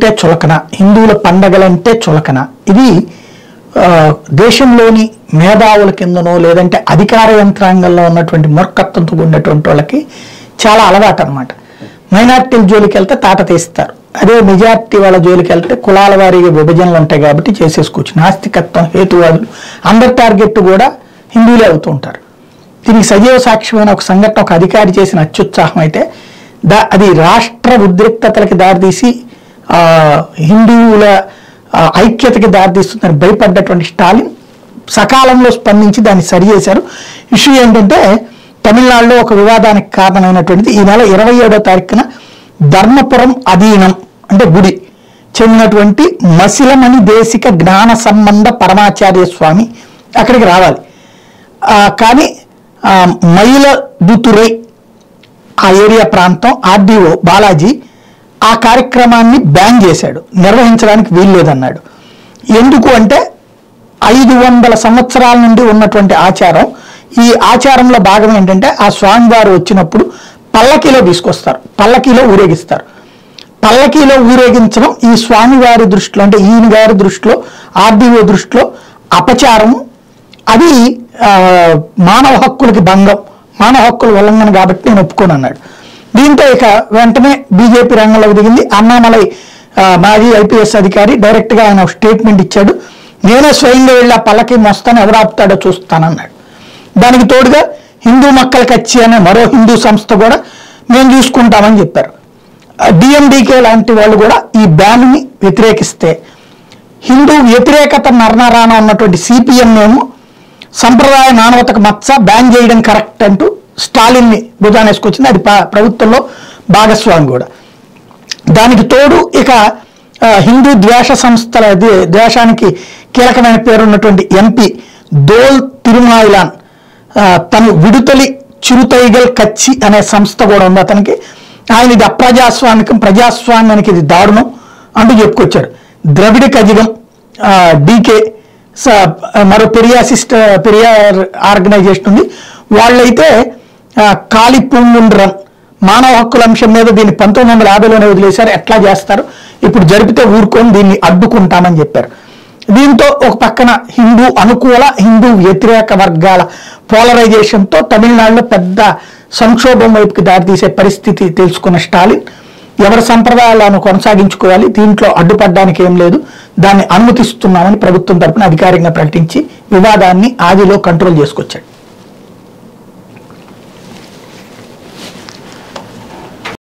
అంటే చులకన హిందువుల పండగలంటే చులకన ఇది ఆ, దేశంలోని మేధావుల కిందనో లేదంటే అధికార యంత్రాంగంలో ఉన్నటువంటి మూర్ఖత్వంతో ఉన్నటువంటి వాళ్ళకి చాలా అలవాటు అనమాట మైనార్టీల జోలికి వెళ్తే తాట తీస్తారు అదే మెజార్టీ వాళ్ళ జోలికి వెళ్తే కులాల వారీగా విభజనలు ఉంటాయి కాబట్టి చేసేసుకోవచ్చు నాస్తికత్వం హేతువాదులు అందరి టార్గెట్ కూడా హిందువులే అవుతూ ఉంటారు దీనికి సజీవ సాక్ష్యమైన ఒక సంఘటన ఒక అధికారి చేసిన అత్యుత్సాహం అయితే దా అది రాష్ట్ర ఉద్రిక్తతలకి దారితీసి ఆ, హిందువుల ఆ, ఐక్యతకి దారితీస్తుందని భయపడ్డటువంటి స్టాలిన్ సకాలంలో స్పందించి దాన్ని సరిచేశారు ఇష్యూ ఏంటంటే తమిళనాడులో ఒక వివాదానికి కారణమైనటువంటిది ఈ నెల ఇరవై ఏడో తారీఖున ధర్మపురం అధీనం అంటే గుడి చెందినటువంటి మసిలమణి దేశిక జ్ఞాన సంబంధ పరమాచార్య స్వామి అక్కడికి రావాలి ఆ, కానీ ఆ, మైల దుతురై ఆ ఏరియా ప్రాంతం ఆర్డీఓ బాలాజీ ఆ కార్యక్రమాన్ని బ్యాన్ చేశాడు నిర్వహించడానికి వీల్లేదన్నాడు ఎందుకు అంటే ఐదు వందల సంవత్సరాల నుండి ఉన్నటువంటి ఆచారం ఈ ఆచారంలో భాగం ఏంటంటే ఆ స్వామివారు వచ్చినప్పుడు పల్లకీలో తీసుకొస్తారు పల్లకీలో ఊరేగిస్తారు పల్లకీలో ఊరేగించడం ఈ స్వామివారి దృష్టిలో అంటే ఈయన గారి దృష్టిలో ఆర్డీఓ దృష్టిలో అపచారము అది ఆ, మానవ హక్కులకి భంగం మానవ హక్కుల ఉల్లంఘన కాబట్టి నేను ఒప్పుకోను అన్నాడు దీంతో ఇక వెంటనే బీజేపీ రంగంలోకి దిగింది అన్నామలై ఆ, మాజీ ఐపీఎస్ అధికారి డైరెక్ట్గా ఆయన ఒక స్టేట్మెంట్ ఇచ్చాడు నేనే స్వయంగా వెళ్ళి ఆ పల్లకి మోస్తాను ఎవరు ఆపుతాడో చూస్తానన్నాడు దానికి తోడుగా హిందూ మక్కలకి వచ్చి అనే మరో హిందూ సంస్థ కూడా మేము చూసుకుంటామని చెప్పారు డిఎండికే లాంటి వాళ్ళు కూడా ఈ బ్యాన్ని వ్యతిరేకిస్తే హిందూ వ్యతిరేకత నరనరాన ఉన్నటువంటి సిపిఎం ఏమో సంప్రదాయ మానవతకు మచ్చ బ్యాన్ చేయడం కరెక్ట్ అంటూ స్టాలిన్ని భుజాన్ని వేసుకొచ్చింది అది ప- ప్రభుత్వంలో భాగస్వామి కూడా దానికి తోడు ఇక ఆ, హిందూ ద్వేష సంస్థల ది- ద్వేషానికి కీలకమైన పేరున్నటువంటి ఎంపీ దోల్ తిరుమాయిలాన్ ఆ, తను విడుతలి చిరుతైగల్ కచ్చి అనే సంస్థ కూడా ఉంది అతనికి ఆయన ఇది అప్రజాస్వామికం ప్రజాస్వామ్యానికి ఇది దారుణం అంటూ చెప్పుకొచ్చారు ద్రవిడ కజిగం డీకే మరో పెరియా సిస్ట పెరియార్ ఆర్గనైజేషన్ ఉంది వాళ్ళైతే ఆ, కాలి రన్ మానవ హక్కుల అంశం మీద దీన్ని పంతొమ్మిది వందల యాభైలోనే వదిలేశారు ఎట్లా చేస్తారు ఇప్పుడు జరిపితే ఊరుకొని దీన్ని అడ్డుకుంటామని చెప్పారు దీంతో ఒక పక్కన హిందూ అనుకూల హిందూ వ్యతిరేక వర్గాల పోలరైజేషన్తో తమిళనాడులో పెద్ద సంక్షోభం వైపుకి దారితీసే పరిస్థితి తెలుసుకున్న స్టాలిన్ ఎవరి సంప్రదాయాలను కొనసాగించుకోవాలి దీంట్లో అడ్డుపడడానికి ఏం లేదు దాన్ని అనుమతిస్తున్నామని ప్రభుత్వం తరపున అధికారికంగా ప్రకటించి వివాదాన్ని ఆదిలో కంట్రోల్ చేసుకొచ్చాడు